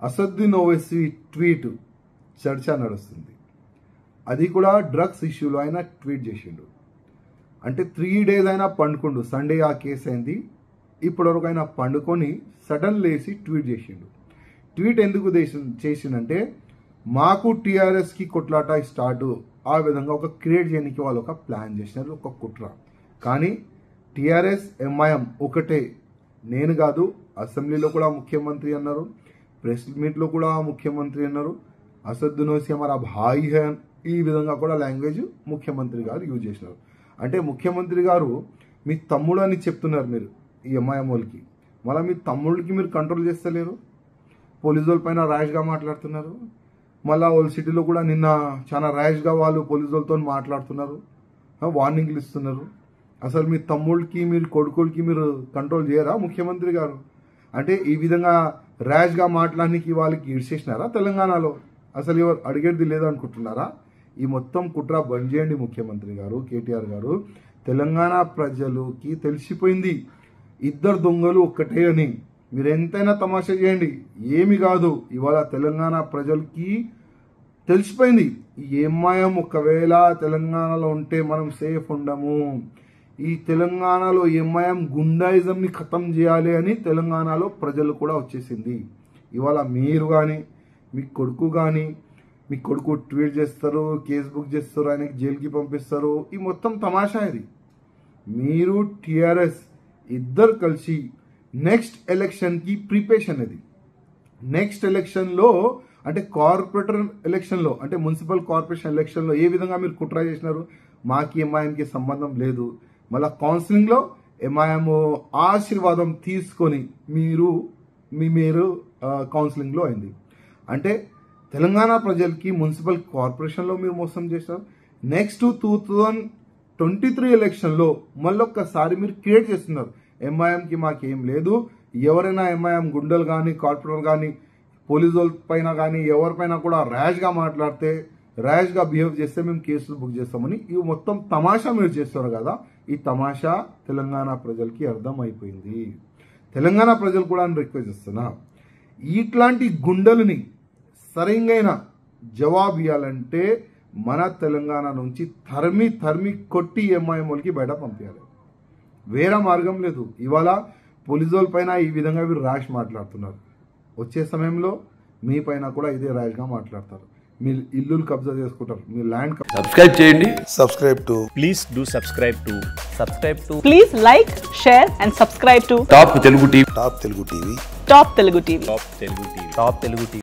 Asaduddin Owaisi tweet చర్చ నడుస్తుంది అది కూడా డ్రగ్స్ ఇష్యూలో ఆయన ట్వీట్ చేసిండు అంటే త్రీ డేస్ అయినా పండుకుండు సండే ఆ కేసు అయింది ఇప్పటివరకు ఆయన పండుకొని సడన్ లేసి ట్వీట్ చేసిండు ట్వీట్ ఎందుకు దేశం- చేసిండంటే మాకు టీఆర్ఎస్కి కొట్లాట స్టార్ట్ ఆ విధంగా ఒక క్రియేట్ చేయడానికి వాళ్ళు ఒక ప్లాన్ చేసినారు ఒక కుట్ర కానీ టీఆర్ఎస్ ఎంఐఎం ఒకటే నేను కాదు అసెంబ్లీలో కూడా ముఖ్యమంత్రి అన్నారు ప్రెస్ మీట్లో కూడా ముఖ్యమంత్రి అన్నారు అసదునోసి హమారా భాయి హై ఈ విధంగా కూడా లాంగ్వేజ్ ముఖ్యమంత్రి గారు యూజ్ చేసినారు అంటే ముఖ్యమంత్రి గారు మీ తమ్ముడు అని చెప్తున్నారు మీరు ఈ ఎంఐఎం వాళ్ళకి మళ్ళీ మీ తమ్ముడికి మీరు కంట్రోల్ చేస్తలేరు పోలీసు వాళ్ళ పైన ర్యాష్గా మాట్లాడుతున్నారు మళ్ళా వాళ్ళ సిటీలో కూడా నిన్న చాలా ర్యాష్గా వాళ్ళు పోలీసు వాళ్ళతో మాట్లాడుతున్నారు ఆ, వార్నింగ్లు ఇస్తున్నారు అసలు మీ తమ్ముళ్ళకి మీరు కొడుకులకి మీరు కంట్రోల్ చేయరా ముఖ్యమంత్రి గారు అంటే ఈ విధంగా ర్యాష్గా మాట్లాడడానికి వాళ్ళకి ఇడిచేసినారా తెలంగాణలో అసలు ఎవరు అడిగేది లేదనుకుంటున్నారా ఈ మొత్తం కుట్ర బంద్ చేయండి ముఖ్యమంత్రి గారు కేటీఆర్ గారు తెలంగాణ ప్రజలకి తెలిసిపోయింది ఇద్దరు దొంగలు ఒక్కటే అని మీరు ఎంతైనా తమాషా చేయండి ఏమి కాదు ఇవాళ తెలంగాణ ప్రజలకి తెలిసిపోయింది ఈ ఎంఐఎం ఒకవేళ తెలంగాణలో ఉంటే మనం సేఫ్ ఉండము ఈ తెలంగాణలో ఎంఐఎం గుండాయిజంని ఖతం చేయాలి అని తెలంగాణలో ప్రజలు కూడా వచ్చేసింది ఇవాళ మీరు కానీ మీ కొడుకు కానీ మీ కొడుకు ట్వీట్ చేస్తారు కేసు బుక్ చేస్తారు ఆయనకి జైలుకి పంపిస్తారు ఈ మొత్తం తమాషా ఇది మీరు టిఆర్ఎస్ ఇద్దరు కలిసి నెక్స్ట్ ఎలక్షన్కి ప్రిపరేషన్ అది నెక్స్ట్ ఎలక్షన్లో అంటే కార్పొరేటర్ ఎలక్షన్లో అంటే మున్సిపల్ కార్పొరేషన్ ఎలక్షన్లో ఏ విధంగా మీరు కుట్ర చేసినారు మాకి ఎంఐఎంకి సంబంధం లేదు మళ్ళీ కౌన్సిలింగ్లో ఎంఐఎం ఆశీర్వాదం తీసుకొని మీరు మీ మీరు ఆ, కౌన్సిలింగ్లో అయింది అంటే తెలంగాణ ప్రజలకి మున్సిపల్ కార్పొరేషన్లో మీరు మోసం చేశారు next two thousand twenty three ఎలక్షన్లో మళ్ళొక్కసారి మీరు క్రియేట్ చేస్తున్నారు ఎంఐఎంకి మాకేం లేదు ఎవరైనా ఎంఐఎం గుండెలు కానీ కార్పొరేటర్ కానీ పోలీసు వాళ్ళ పైన కానీ ఎవరిపైన కూడా ర్యాష్గా మాట్లాడితే ర్యాష్గా బిహేవ్ చేస్తే మేము కేసులు బుక్ చేస్తామని ఇవి మొత్తం తమాషా మీరు చేస్తారు కదా ఈ తమాషా తెలంగాణ ప్రజలకి అర్థం అయిపోయింది తెలంగాణ ప్రజలు కూడా రిక్వెస్ట్ చేస్తున్నా ఇట్లాంటి గుండెలని సరైన జవాబు ఇవ్వాలంటే మన తెలంగాణ నుంచి తరిమి తరిమి కొట్టి ఎంఐఎం వాళ్ళకి బయట పంపించాలి వేరే మార్గం లేదు ఇవాళ పోలీసు వాళ్ళ పైన ఈ విధంగా వీరు ర్యాష్ మాట్లాడుతున్నారు వచ్చే సమయంలో మీ పైన కూడా ఇదే ర్యాష్గా మాట్లాడతారు మీ ఇల్లులు కబ్జా చేసుకుంటారు మీ ల్యాండ్ సబ్స్క్రైబ్ చేయండి subscribe to please do subscribe to subscribe to Please like, share, and subscribe to top Telugu TV Top Telugu TV. Top Telugu TV. top telugu tv top telugu tv